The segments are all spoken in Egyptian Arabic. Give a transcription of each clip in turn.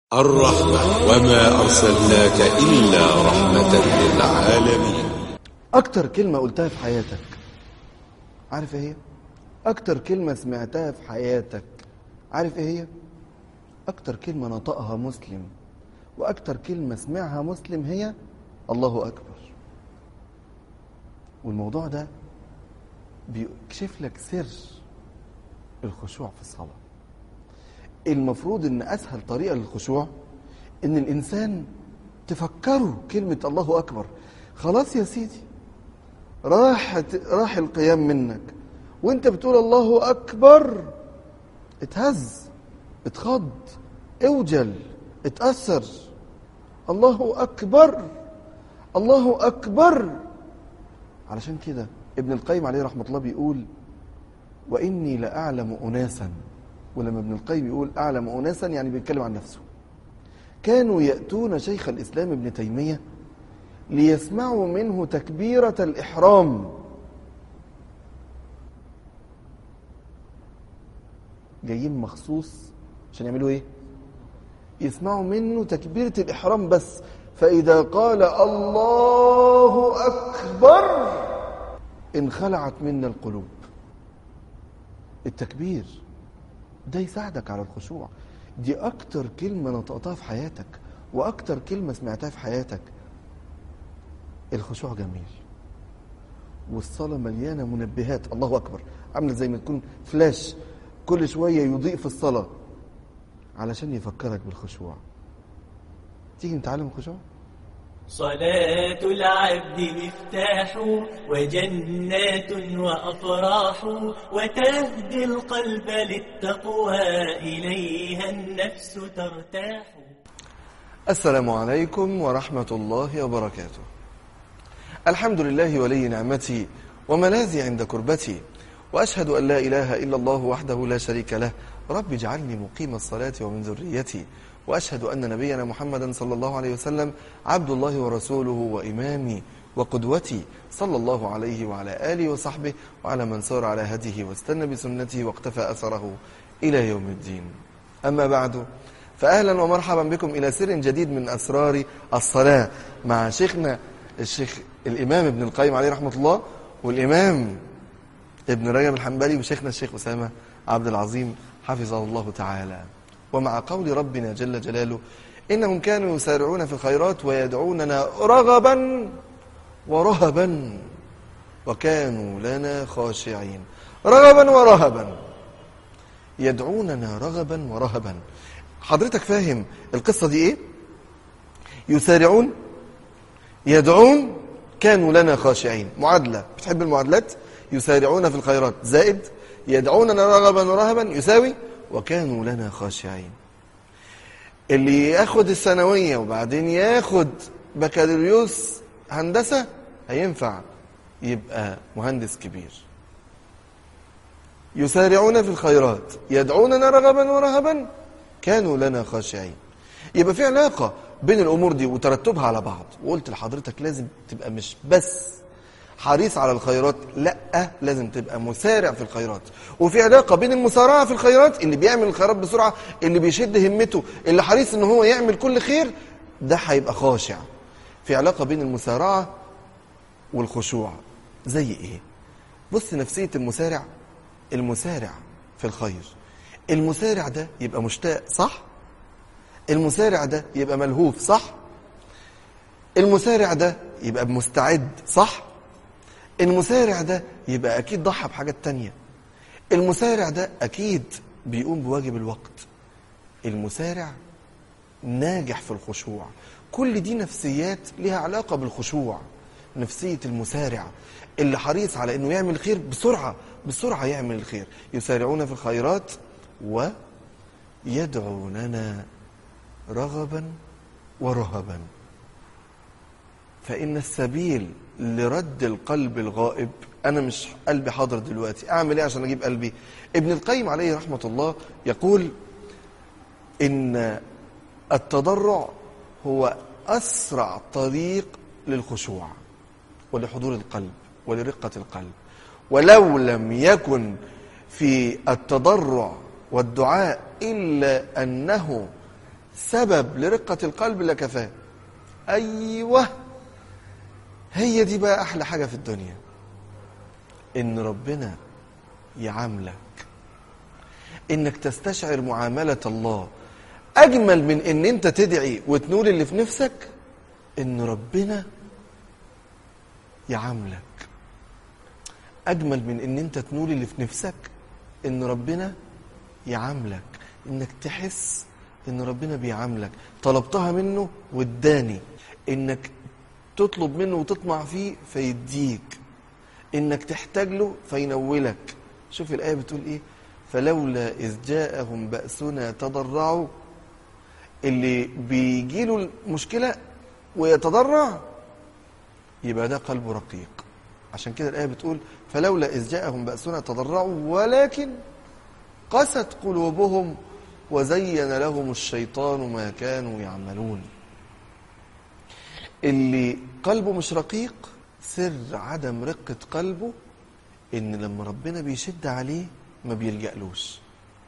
الرحمة وما أرسلناك إلا رحمة للعالمين أكتر كلمة قلتها في حياتك عارف إيه هي؟ أكتر كلمة سمعتها في حياتك عارف إيه هي؟ أكتر كلمة نطقها مسلم وأكتر كلمة سمعها مسلم هي الله أكبر والموضوع ده بيكشف لك سر الخشوع في الصلاة المفروض ان اسهل طريقة للخشوع ان الانسان تفكره كلمة الله اكبر خلاص يا سيدي راح راح القيام منك وانت بتقول الله اكبر اتهز اتخض اوجل اتأثر الله اكبر الله اكبر علشان كده ابن القيم عليه رحمة الله بيقول وإني لأعلم أناسا ولما ابن القيم يقول أعلم أناسا يعني بيتكلم عن نفسه كانوا يأتون شيخ الإسلام ابن تيمية ليسمعوا منه تكبيرة الإحرام جايين مخصوص عشان يعملوا ايه يسمعوا منه تكبيرة الإحرام بس فإذا قال الله أكبر انخلعت منا القلوب التكبير ده يساعدك على الخشوع دي أكتر كلمة نطقتها في حياتك وأكتر كلمة سمعتها في حياتك الخشوع جميل والصلاة مليانة منبهات الله أكبر عاملة زي ما تكون فلاش كل شوية يضيء في الصلاة علشان يفكرك بالخشوع تيجي نتعلم الخشوع صلاة العبد مفتاح وجنات وأفراح وتهدي القلب للتقوى إليها النفس ترتاح السلام عليكم ورحمة الله وبركاته الحمد لله ولي نعمتي وملاذي عند كربتي وأشهد أن لا إله إلا الله وحده لا شريك له رب اجعلني مقيم الصلاة ومن ذريتي وأشهد أن نبينا محمدا صلى الله عليه وسلم عبد الله ورسوله وإمامي وقدوتي صلى الله عليه وعلى آله وصحبه وعلى من سار على هديه واستنى بسنته واقتفى أثره إلى يوم الدين أما بعد فأهلا ومرحبا بكم إلى سر جديد من أسرار الصلاة مع شيخنا الشيخ الإمام ابن القيم عليه رحمة الله والإمام ابن رجب الحنبلي وشيخنا الشيخ أسامة عبد العظيم حفظه الله تعالى ومع قول ربنا جل جلاله إنهم كانوا يسارعون في الخيرات ويدعوننا رغبا ورهبا وكانوا لنا خاشعين رغبا ورهبا يدعوننا رغبا ورهبا حضرتك فاهم القصة دي ايه يسارعون يدعون كانوا لنا خاشعين معادلة بتحب المعادلات يسارعون في الخيرات زائد يدعوننا رغبا ورهبا يساوي وكانوا لنا خاشعين اللي ياخد الثانوية وبعدين ياخد بكالوريوس هندسة هينفع يبقى مهندس كبير يسارعون في الخيرات يدعوننا رغبا ورهبا كانوا لنا خاشعين يبقى في علاقة بين الأمور دي وترتبها على بعض وقلت لحضرتك لازم تبقى مش بس حريص على الخيرات لا لازم تبقى مسارع في الخيرات وفي علاقه بين المسارعه في الخيرات اللي بيعمل الخيرات بسرعه اللي بيشد همته اللي حريص ان هو يعمل كل خير ده هيبقى خاشع في علاقه بين المسارعه والخشوع زي ايه بص نفسيه المسارع المسارع في الخير المسارع ده يبقى مشتاق صح المسارع ده يبقى ملهوف صح المسارع ده يبقى مستعد صح المسارع ده يبقى أكيد ضحى بحاجات تانية المسارع ده أكيد بيقوم بواجب الوقت المسارع ناجح في الخشوع كل دي نفسيات لها علاقة بالخشوع نفسية المسارع اللي حريص على أنه يعمل خير بسرعة بسرعة يعمل الخير يسارعون في الخيرات ويدعوننا رغبا ورهبا فإن السبيل لرد القلب الغائب أنا مش قلبي حاضر دلوقتي أعمل إيه عشان أجيب قلبي ابن القيم عليه رحمة الله يقول إن التضرع هو أسرع طريق للخشوع ولحضور القلب ولرقة القلب ولو لم يكن في التضرع والدعاء إلا أنه سبب لرقة القلب لكفاه أيوة هي دي بقى أحلى حاجة في الدنيا إن ربنا يعاملك إنك تستشعر معاملة الله أجمل من إن أنت تدعي وتنول اللي في نفسك إن ربنا يعاملك أجمل من إن أنت تنول اللي في نفسك إن ربنا يعاملك إنك تحس إن ربنا بيعاملك طلبتها منه واداني إنك تطلب منه وتطمع فيه فيديك إنك تحتاج له فينولك شوف الآية بتقول إيه فلولا إذ جاءهم بأسنا تضرعوا اللي بيجيله المشكلة ويتضرع يبقى ده قلبه رقيق عشان كده الآية بتقول فلولا إذ جاءهم بأسنا تضرعوا ولكن قست قلوبهم وزين لهم الشيطان ما كانوا يعملون اللي قلبه مش رقيق سر عدم رقة قلبه ان لما ربنا بيشد عليه ما بيلجألوش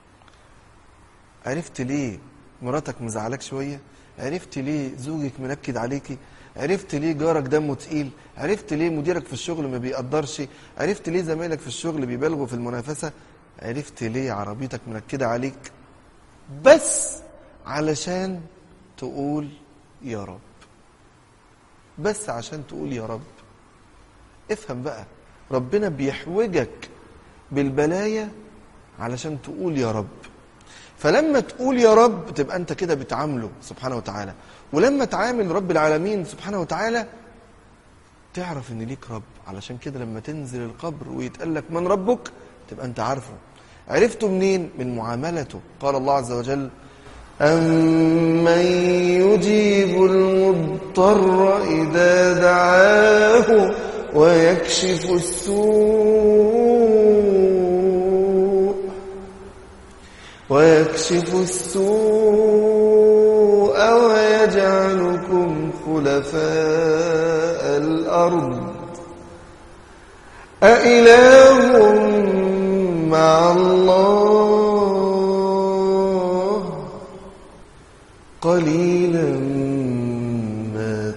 عرفت ليه مراتك مزعلك شوية عرفت ليه زوجك منكد عليكي عرفت ليه جارك دمه تقيل عرفت ليه مديرك في الشغل ما بيقدرش عرفت ليه زمايلك في الشغل بيبالغوا في المنافسة عرفت ليه عربيتك منكدة عليك بس علشان تقول يا رب بس عشان تقول يا رب افهم بقى ربنا بيحوجك بالبلايا علشان تقول يا رب فلما تقول يا رب تبقى انت كده بتعامله سبحانه وتعالى ولما تعامل رب العالمين سبحانه وتعالى تعرف ان ليك رب علشان كده لما تنزل القبر ويتقال لك من ربك تبقى انت عارفه عرفته منين من معاملته قال الله عز وجل أمن يجيب المضطر إذا دعاه ويكشف السوء ويكشف السوء ويجعلكم خلفاء الأرض أإله مع الله قليلا ما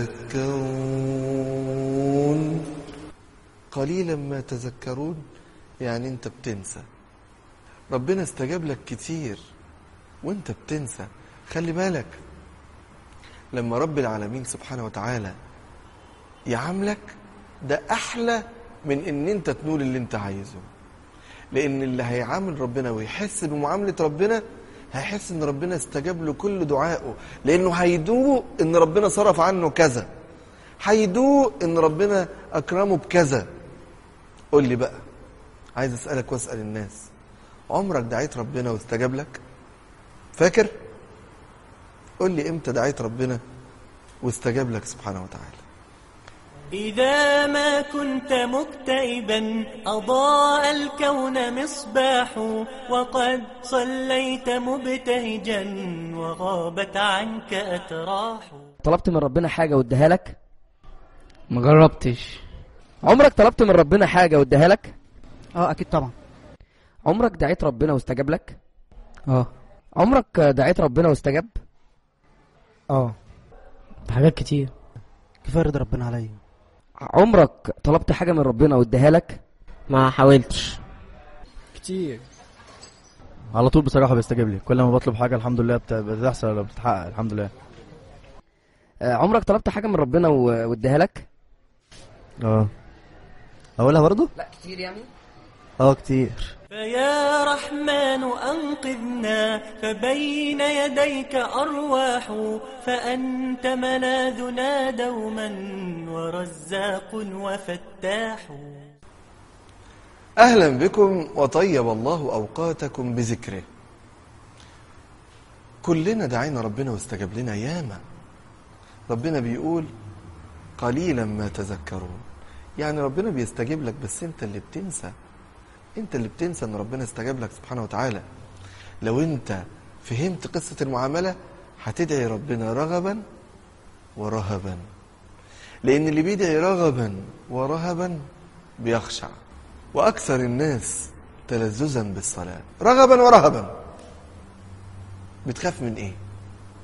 تذكرون قليلا ما تذكرون يعني انت بتنسى ربنا استجاب لك كتير وانت بتنسى خلي بالك لما رب العالمين سبحانه وتعالى يعاملك ده احلى من ان انت تنول اللي انت عايزه لان اللي هيعامل ربنا ويحس بمعامله ربنا هيحس ان ربنا استجاب له كل دعائه لانه هيدوق ان ربنا صرف عنه كذا هيدوق ان ربنا اكرمه بكذا قول لي بقى عايز اسالك واسال الناس عمرك دعيت ربنا واستجاب لك فاكر قول لي امتى دعيت ربنا واستجاب لك سبحانه وتعالى إذا ما كنت مكتئبا أضاء الكون مصباح وقد صليت مبتهجا وغابت عنك أتراح طلبت من ربنا حاجة واداها لك ما جربتش عمرك طلبت من ربنا حاجة واداها لك اه اكيد طبعا عمرك دعيت ربنا واستجاب لك اه عمرك دعيت ربنا واستجاب اه حاجات كتير كفايه رضا ربنا عليا عمرك طلبت حاجة من ربنا واداها لك ما حاولتش كتير على طول بصراحة بيستجيب لي كل ما بطلب حاجة الحمد لله بت- بتحصل ولا بتتحقق الحمد لله آه، عمرك طلبت حاجة من ربنا و- واداها لك اه اقولها برضو لا كتير يعني اه كتير فيا رحمن أنقذنا فبين يديك أرواح فأنت ملاذنا دوما ورزاق وفتاح أهلا بكم وطيب الله أوقاتكم بذكره كلنا دعينا ربنا واستجاب لنا ياما ربنا بيقول قليلا ما تذكرون يعني ربنا بيستجيب لك بس انت اللي بتنسى انت اللي بتنسى ان ربنا استجاب لك سبحانه وتعالى لو انت فهمت قصة المعاملة هتدعي ربنا رغبا ورهبا لان اللي بيدعي رغبا ورهبا بيخشع واكثر الناس تلذذا بالصلاة رغبا ورهبا بتخاف من ايه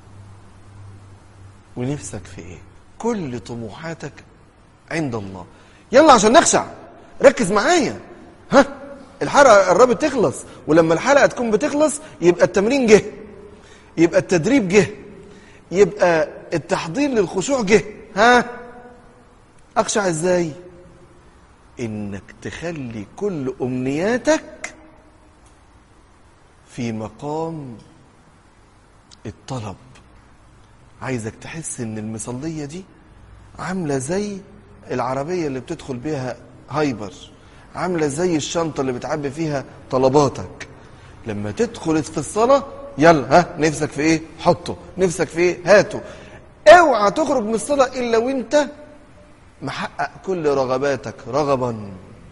ونفسك في ايه كل طموحاتك عند الله يلا عشان نخشع ركز معايا ها الحلقه قربت تخلص ولما الحلقه تكون بتخلص يبقى التمرين جه يبقى التدريب جه يبقى التحضير للخشوع جه ها اخشع ازاي انك تخلي كل امنياتك في مقام الطلب عايزك تحس ان المصلية دي عاملة زي العربية اللي بتدخل بيها هايبر عاملة زي الشنطة اللي بتعبي فيها طلباتك لما تدخل في الصلاة يلا ها نفسك في ايه حطه نفسك في ايه هاته اوعى تخرج من الصلاة الا وانت محقق كل رغباتك رغبا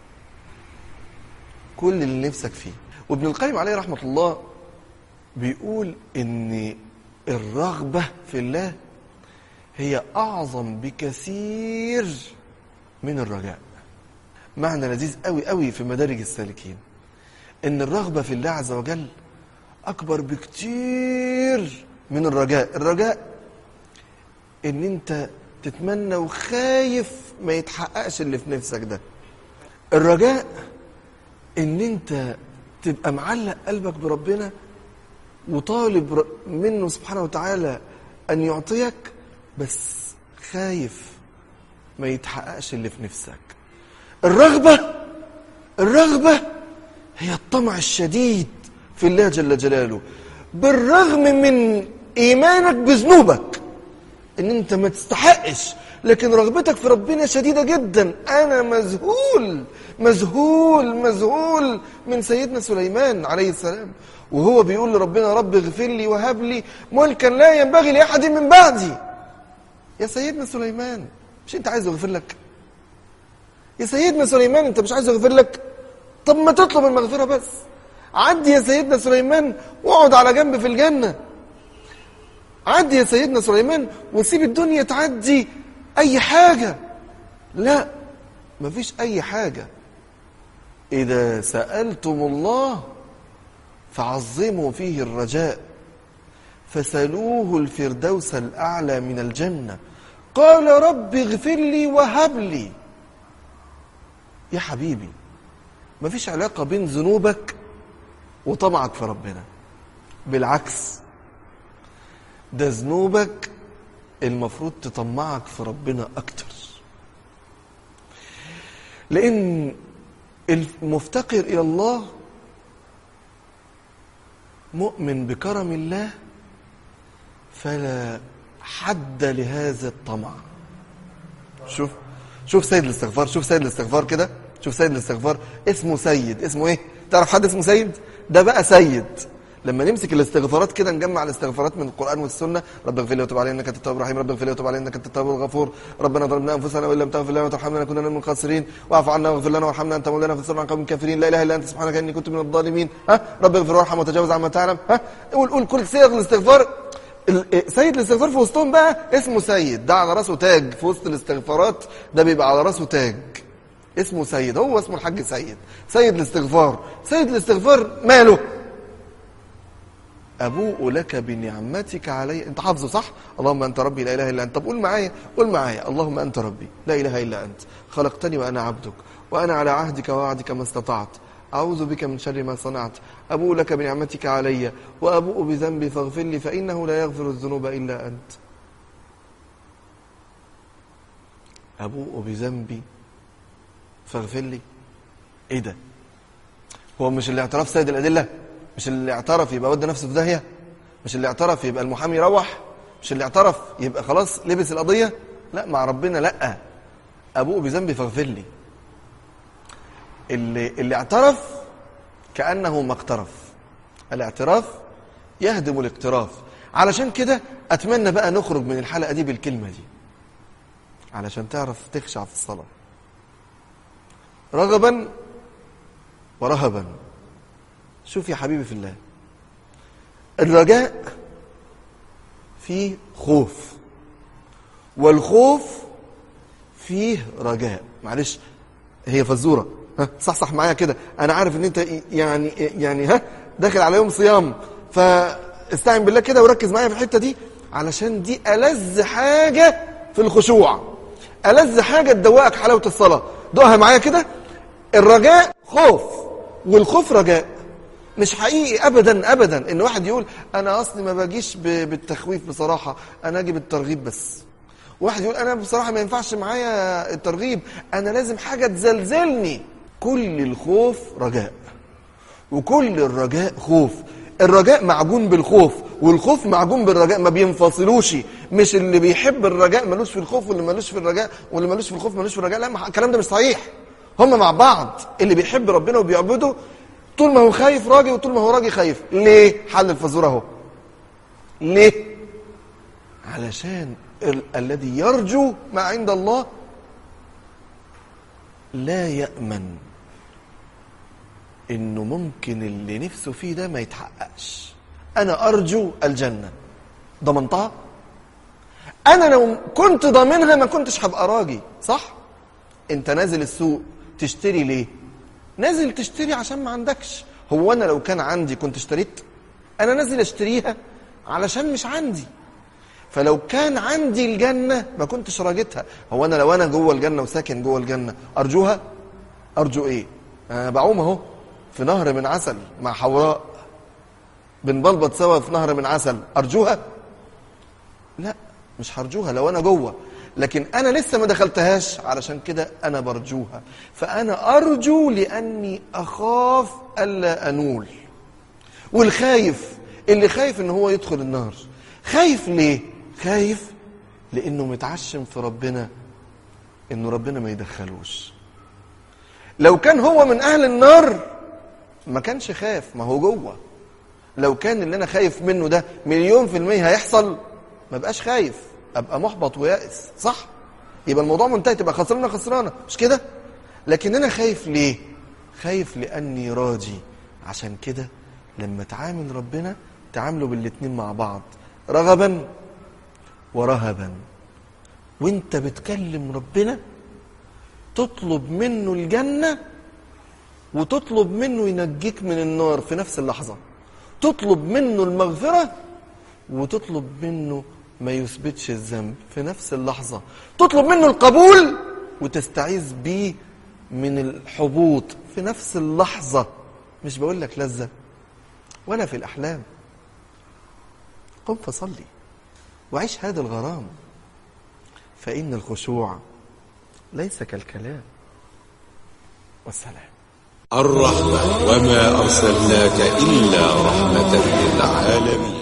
كل اللي نفسك فيه وابن القيم عليه رحمة الله بيقول ان الرغبة في الله هي أعظم بكثير من الرجاء معنى لذيذ قوي قوي في مدارج السالكين ان الرغبة في الله عز وجل أكبر بكتير من الرجاء الرجاء ان انت تتمنى وخايف ما يتحققش اللي في نفسك ده الرجاء ان انت تبقى معلق قلبك بربنا وطالب ر- منه سبحانه وتعالى ان يعطيك بس خايف ما يتحققش اللي في نفسك الرغبة الرغبة هي الطمع الشديد في الله جل جلاله بالرغم من ايمانك بذنوبك ان انت ما تستحقش لكن رغبتك في ربنا شديدة جدا انا مذهول مذهول مذهول من سيدنا سليمان عليه السلام وهو بيقول لربنا رب اغفر لي وهب لي ملكا لا ينبغي لاحد من بعدي يا سيدنا سليمان مش انت عايز يغفر لك يا سيدنا سليمان انت مش عايز يغفر لك طب ما تطلب المغفرة بس عدي يا سيدنا سليمان واقعد على جنب في الجنة عدي يا سيدنا سليمان وسيب الدنيا تعدي اي حاجة لا مفيش اي حاجة اذا سألتم الله فعظموا فيه الرجاء فسلوه الفردوس الاعلى من الجنة قال رب اغفر لي وهب لي يا حبيبي مفيش علاقة بين ذنوبك وطمعك في ربنا بالعكس ده ذنوبك المفروض تطمعك في ربنا اكتر لان المفتقر الى الله مؤمن بكرم الله فلا حد لهذا الطمع شوف شوف سيد الاستغفار شوف سيد الاستغفار كده شوف سيد الاستغفار اسمه سيد اسمه ايه تعرف حد اسمه سيد ده بقى سيد لما نمسك الاستغفارات كده نجمع الاستغفارات من القران والسنه رب اغفر لي وتب علي انك انت التواب الرحيم رب اغفر لي وتب علي انك انت التواب الغفور ربنا ظلمنا انفسنا وان لم تغفر لنا وترحمنا لنكونن من الخاسرين واعف عنا واغفر لنا وارحمنا انت مولانا فانصرنا عن قوم الكافرين لا اله الا انت سبحانك اني كنت من الظالمين ها رب اغفر وارحم وتجاوز عما تعلم ها قول قول كل صيغ الاستغفار ال- سيد الاستغفار في وسطهم بقى اسمه سيد ده على راسه تاج في وسط الاستغفارات ده بيبقى على راسه تاج اسمه سيد هو اسمه الحاج سيد سيد الاستغفار سيد الاستغفار ماله أبوء لك بنعمتك علي أنت حافظه صح اللهم أنت ربي لا إله إلا أنت طب قول معايا قول معايا اللهم أنت ربي لا إله إلا أنت خلقتني وأنا عبدك وأنا على عهدك ووعدك ما استطعت أعوذ بك من شر ما صنعت أبوء لك بنعمتك علي وأبوء بذنبي فاغفر لي فإنه لا يغفر الذنوب إلا أنت أبوء بذنبي فاغفر لي إيه ده هو مش الاعتراف سيد الأدلة مش اللي اعترف يبقى ودى نفسه في داهية مش اللي اعترف يبقى المحامي يروح مش اللي اعترف يبقى خلاص لبس القضية لا مع ربنا لا أبوء بذنبي فاغفر لي اللي, اللي اعترف كأنه ما اقترف الاعتراف يهدم الاقتراف علشان كده أتمنى بقى نخرج من الحلقة دي بالكلمة دي علشان تعرف تخشع في الصلاة رغبا ورهبا شوف يا حبيبي في الله الرجاء فيه خوف والخوف فيه رجاء معلش هي فزوره ها صح صح معايا كده انا عارف ان انت يعني يعني ها داخل على يوم صيام فاستعن بالله كده وركز معايا في الحته دي علشان دي ألذ حاجة في الخشوع ألذ حاجة تدوقك حلاوة الصلاة دوقها معايا كده الرجاء خوف والخوف رجاء مش حقيقي ابدا ابدا ان واحد يقول انا اصلي ما باجيش ب- بالتخويف بصراحه انا اجي بالترغيب بس واحد يقول انا بصراحه ما ينفعش معايا الترغيب انا لازم حاجه تزلزلني كل الخوف رجاء وكل الرجاء خوف الرجاء معجون بالخوف والخوف معجون بالرجاء ما بينفصلوش مش اللي بيحب الرجاء ملوش في الخوف واللي ملوش في الرجاء واللي ملوش في الخوف ملوش في الرجاء لا ما- الكلام ده مش صحيح هما مع بعض اللي بيحب ربنا وبيعبده طول ما هو خايف راجي وطول ما هو راجي خايف ليه حل الفزوره اهو ليه علشان ال- الذي يرجو ما عند الله لا يأمن انه ممكن اللي نفسه فيه ده ما يتحققش انا ارجو الجنه ضمنتها انا لو كنت ضامنها ما كنتش هبقى راجي صح انت نازل السوق تشتري ليه نازل تشتري عشان ما عندكش هو انا لو كان عندي كنت اشتريت انا نازل اشتريها علشان مش عندي فلو كان عندي الجنه ما كنتش راجتها هو انا لو انا جوه الجنه وساكن جوه الجنه ارجوها ارجو ايه انا بعوم اهو في نهر من عسل مع حوراء بنبلبط سوا في نهر من عسل ارجوها لا مش هرجوها لو انا جوه لكن انا لسه ما دخلتهاش علشان كده انا برجوها فانا ارجو لاني اخاف الا انول والخايف اللي خايف ان هو يدخل النار خايف ليه خايف لانه متعشم في ربنا انه ربنا ما يدخلوش لو كان هو من اهل النار ما كانش خاف ما هو جوه لو كان اللي انا خايف منه ده مليون في المية هيحصل ما بقاش خايف ابقى محبط ويائس صح يبقى الموضوع منتهي تبقى خسرانه خسرانه مش كده لكن انا خايف ليه خايف لاني راجي عشان كده لما تعامل ربنا تعاملوا بالاتنين مع بعض رغبا ورهبا وانت بتكلم ربنا تطلب منه الجنه وتطلب منه ينجيك من النار في نفس اللحظة تطلب منه المغفرة وتطلب منه ما يثبتش الذنب في نفس اللحظة تطلب منه القبول وتستعيذ بيه من الحبوط في نفس اللحظة مش بقول لك لذة ولا في الأحلام قم فصلي وعيش هذا الغرام فإن الخشوع ليس كالكلام والسلام الرحمة وما أرسلناك إلا رحمة للعالمين